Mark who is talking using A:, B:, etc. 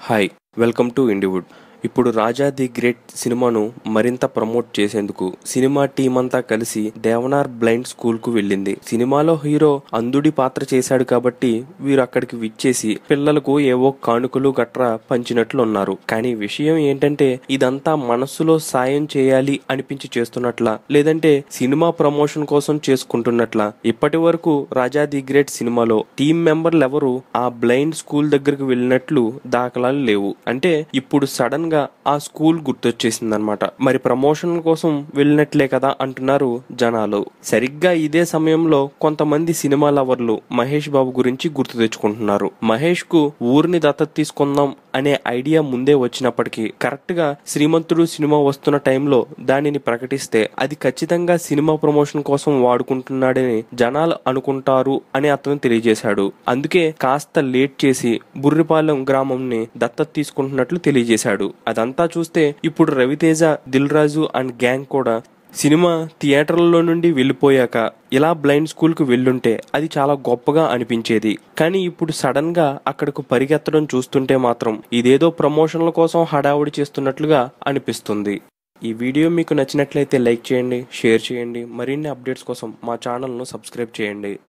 A: hi welcome to Indywood ఇప్పుడు రాజా the great సినిమాను మరింత ప్రమోట్ చేసేందుకు సినిమా టీం అంతా కలిసి దేవనార్ బ్లైండ్ స్కూల్ కు వెళ్ళింది సినిమాలో హీరో అంధుడి పాత్ర చేశాడు కాబట్టి వీరు అక్కడికి విచ్చేసి పిల్లలకు ఏవో కానుకలు గట్రా పంచినట్లు ఉన్నారు కానీ విషయం ఏంటంటే ఇదంతా మనస్సులో సాయం చేయాలి అనిపించి చేస్తున్నట్లా లేదంటే సినిమా ప్రమోషన్ కోసం చేసుకుంటున్నట్లా ఇప్పటి వరకు రాజా ది గ్రేట్ సినిమాలో టీం మెంబర్లు ఎవరు ఆ బ్లైండ్ స్కూల్ దగ్గరకు వెళ్ళినట్లు దాఖలాలు లేవు అంటే ఇప్పుడు సడన్ గా ఆ స్కూల్ గుర్తొచ్చేసింది అనమాట మరి ప్రమోషన్ కోసం వెళ్ళినట్లే కదా అంటున్నారు జనాలు సరిగ్గా ఇదే సమయంలో కొంతమంది సినిమా లవర్లు మహేష్ బాబు గురించి గుర్తు తెచ్చుకుంటున్నారు మహేష్ కు ఊరిని దత్తత తీసుకుందాం అనే ఐడియా ముందే వచ్చినప్పటికీ కరెక్ట్ గా శ్రీమంతుడు సినిమా వస్తున్న టైంలో దానిని ప్రకటిస్తే అది ఖచ్చితంగా సినిమా ప్రమోషన్ కోసం వాడుకుంటున్నాడని జనాలు అనుకుంటారు అని అతను తెలియజేశాడు అందుకే కాస్త లేట్ చేసి బుర్రిపాలెం గ్రామంని దత్తత తీసుకుంటున్నట్లు తెలియజేశాడు అదంతా చూస్తే ఇప్పుడు రవితేజ దిల్ రాజు అండ్ గ్యాంగ్ కూడా సినిమా థియేటర్లలో నుండి వెళ్ళిపోయాక ఇలా బ్లైండ్ స్కూల్ కు వెళ్ళుంటే అది చాలా గొప్పగా అనిపించేది కానీ ఇప్పుడు సడన్ గా అక్కడకు పరిగెత్తడం చూస్తుంటే మాత్రం ఇదేదో ప్రమోషన్ల కోసం హడావుడి చేస్తున్నట్లుగా అనిపిస్తుంది ఈ వీడియో మీకు నచ్చినట్లయితే లైక్ చేయండి షేర్ చేయండి మరిన్ని అప్డేట్స్ కోసం మా ఛానల్ను సబ్స్క్రైబ్ చేయండి